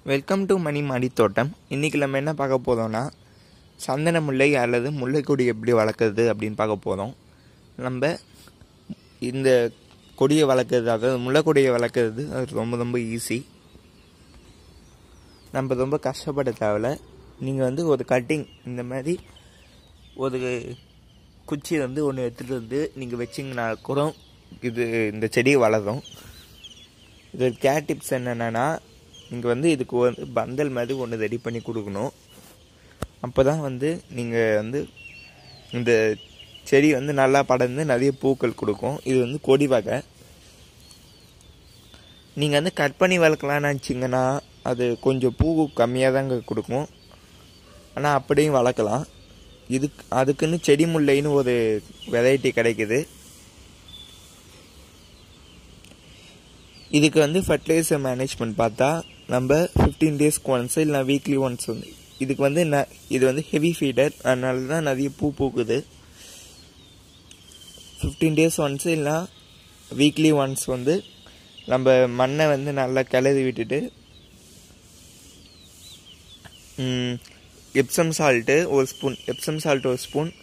welcome to மணி மாடி தோட்டம் இன்றைக்கி நம்ம என்ன பார்க்க போதோம்னா சந்தன முல்லை அல்லது முல்லைக்கொடி எப்படி வளர்க்குறது அப்படின்னு பார்க்க போகிறோம் நம்ம இந்த கொடியை வளர்க்குறது அதாவது முல்லைக்கொடியை வளர்க்குறது அது ரொம்ப ரொம்ப ஈஸி நம்ம ரொம்ப கஷ்டப்பட தேவையில்ல நீங்கள் வந்து ஒரு கட்டிங் இந்த மாதிரி ஒரு குச்சி வந்து ஒன்று எடுத்துகிட்டு வந்து நீங்கள் வச்சிங்கன்னா கூட இது இந்த செடி வளரும் இது கேர் டிப்ஸ் என்னென்னா நீங்கள் வந்து இதுக்கு வந்து பந்தல் மாதிரி ஒன்று ரெடி பண்ணி கொடுக்கணும் அப்போ தான் வந்து நீங்கள் வந்து இந்த செடி வந்து நல்லா படர்ந்து நிறைய பூக்கள் கொடுக்கும் இது வந்து கொடி வகை நீங்கள் வந்து கட் பண்ணி வளர்க்கலான்னு நினச்சிங்கன்னா அது கொஞ்சம் பூ கம்மியாக தாங்க கொடுக்கும் ஆனால் அப்படியும் வளர்க்கலாம் இதுக்கு அதுக்குன்னு செடி முல்லைன்னு ஒரு வெரைட்டி கிடைக்குது இதுக்கு வந்து ஃபர்டிலைசர் மேனேஜ்மெண்ட் பார்த்தா நம்ம ஃபிஃப்டீன் டேஸ்க்கு ஒன்ஸ் இல்லை வீக்லி ஒன்ஸ் வந்து இதுக்கு வந்து ந இது வந்து ஹெவி ஃபீடர் அதனால தான் நிறைய பூ பூக்குது ஃபிஃப்டீன் டேஸ் ஒன்ஸ் இல்லை வீக்லி ஒன்ஸ் வந்து நம்ம மண்ணை வந்து நல்லா கிளறி விட்டுட்டு எப்சம் சால்ட்டு ஒரு ஸ்பூன் எப்சம் சால்ட் ஒரு ஸ்பூன்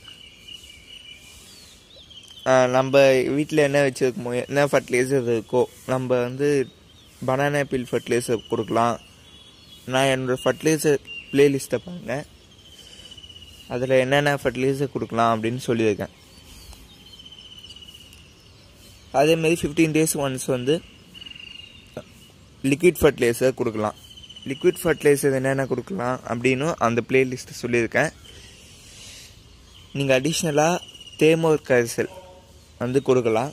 நம்ம வீட்டில் என்ன வச்சுருக்கோமோ என்ன ஃபர்டிலைசர் இருக்கோ நம்ம வந்து பனானா பீல் ஃபர்டிலைசர் கொடுக்கலாம் நான் என்னோடய ஃபர்டிலைசர் ப்ளேலிஸ்ட்டை பாருங்க அதில் என்னென்ன ஃபர்டிலைசர் கொடுக்கலாம் அப்படின்னு சொல்லியிருக்கேன் அதேமாரி ஃபிஃப்டீன் டேஸ் ஒன்ஸ் வந்து லிக்விட் ஃபர்டிலைசர் கொடுக்கலாம் லிக்விட் ஃபர்டிலைசர் என்னென்ன கொடுக்கலாம் அப்படின்னு அந்த பிளேலிஸ்ட்டு சொல்லியிருக்கேன் நீங்கள் அடிஷ்னலாக தேமோர் கரிசல் வந்து கொடுக்கலாம்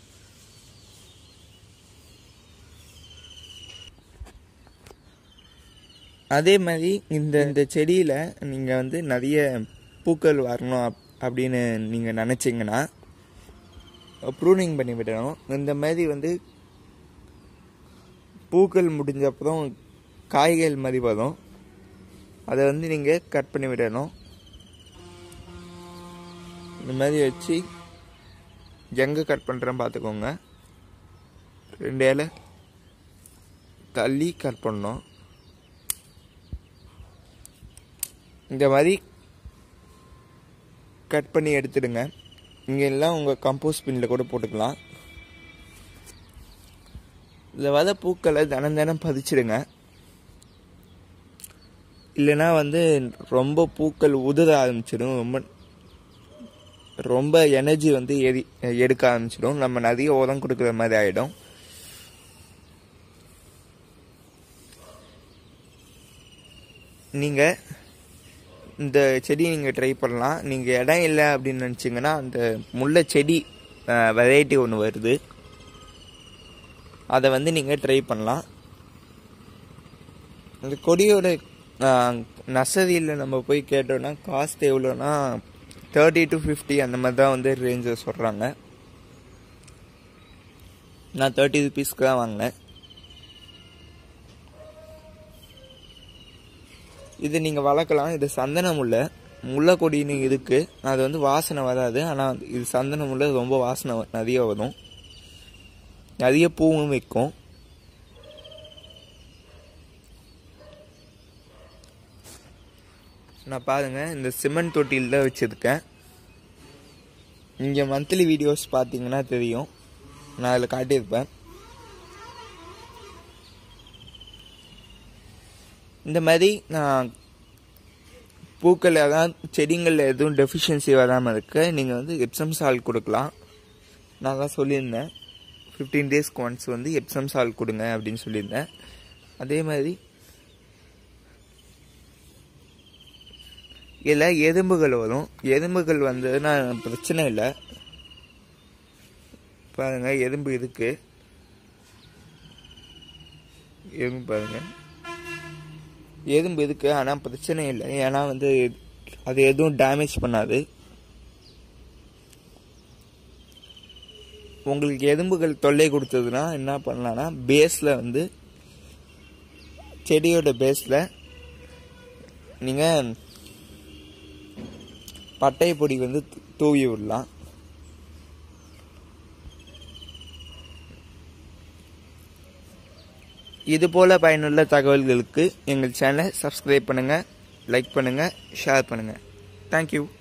அதே மாதிரி இந்த இந்த செடியில் நீங்கள் வந்து நிறைய பூக்கள் வரணும் அப் அப்படின்னு நீங்கள் நினச்சிங்கன்னா ப்ரூனிங் பண்ணி விடணும் இந்த மாதிரி வந்து பூக்கள் முடிஞ்ச அப்புறம் காய்கள் மாதிரி வரும் அதை வந்து நீங்கள் கட் பண்ணி விடணும் இந்த மாதிரி வச்சு எங்கே கட் பண்ணுறேன் பார்த்துக்கோங்க ரெண்டு இலை தள்ளி கட் பண்ணோம் இந்த மாதிரி கட் பண்ணி எடுத்துடுங்க இங்கே எல்லாம் உங்கள் கம்போஸ்ட் பின்னில் கூட போட்டுக்கலாம் இதில் வர பூக்களை தினம் தினம் பதிச்சிடுங்க இல்லைன்னா வந்து ரொம்ப பூக்கள் உதிர ஆரம்பிச்சிடும் ரொம்ப ரொம்ப எனர்ஜி வந்து எரி எடுக்க ஆரம்பிச்சிடும் நம்ம நிறைய உரம் கொடுக்குற மாதிரி ஆகிடும் நீங்கள் இந்த செடி நீங்கள் ட்ரை பண்ணலாம் நீங்கள் இடம் இல்லை அப்படின்னு நினச்சிங்கன்னா அந்த முல்லை செடி வெரைட்டி ஒன்று வருது அதை வந்து நீங்கள் ட்ரை பண்ணலாம் அந்த கொடியோட நர்சரியில் நம்ம போய் கேட்டோன்னா காஸ்ட் எவ்வளோன்னா தேர்ட்டி டு ஃபிஃப்டி அந்த மாதிரி தான் வந்து ரேஞ்சு சொல்கிறாங்க நான் தேர்ட்டி ருபீஸ்க்கு தான் வாங்கினேன் இது நீங்கள் வளர்க்கலாம் இது சந்தன முல்லை முல்லை கொடின்னு இருக்குது அது வந்து வாசனை வராது ஆனால் இது சந்தன முல்லை ரொம்ப வாசனை நிறைய வரும் நிறைய பூவும் வைக்கும் நான் பாருங்கள் இந்த சிமெண்ட் தொட்டியில் தான் வச்சுருக்கேன் இங்கே மந்த்லி வீடியோஸ் பார்த்தீங்கன்னா தெரியும் நான் அதில் காட்டியிருப்பேன் இந்த மாதிரி நான் பூக்கள் அதாவது செடிங்களில் எதுவும் டெஃபிஷியன்சி வராமல் இருக்க நீங்கள் வந்து எப்சம் சால் கொடுக்கலாம் நான் தான் சொல்லியிருந்தேன் ஃபிஃப்டீன் டேஸ்க்கு ஒன்ஸ் வந்து எப்சம் சால் கொடுங்க அப்படின்னு சொல்லியிருந்தேன் அதே மாதிரி இதில் எறும்புகள் வரும் எறும்புகள் வந்ததுன்னா பிரச்சனை இல்லை பாருங்கள் எறும்பு இருக்கு எறும்பு பாருங்கள் எறும்பு இருக்கு ஆனால் பிரச்சனை இல்லை ஏன்னா வந்து அது எதுவும் டேமேஜ் பண்ணாது உங்களுக்கு எறும்புகள் தொல்லை கொடுத்ததுன்னா என்ன பண்ணலான்னா பேஸில் வந்து செடியோட பேஸில் நீங்கள் பட்டை பொடி வந்து தூவி விடலாம் இது போல் பயனுள்ள தகவல்களுக்கு எங்கள் சேனலை சப்ஸ்கிரைப் பண்ணுங்கள் லைக் பண்ணுங்கள் ஷேர் பண்ணுங்கள் தேங்க்யூ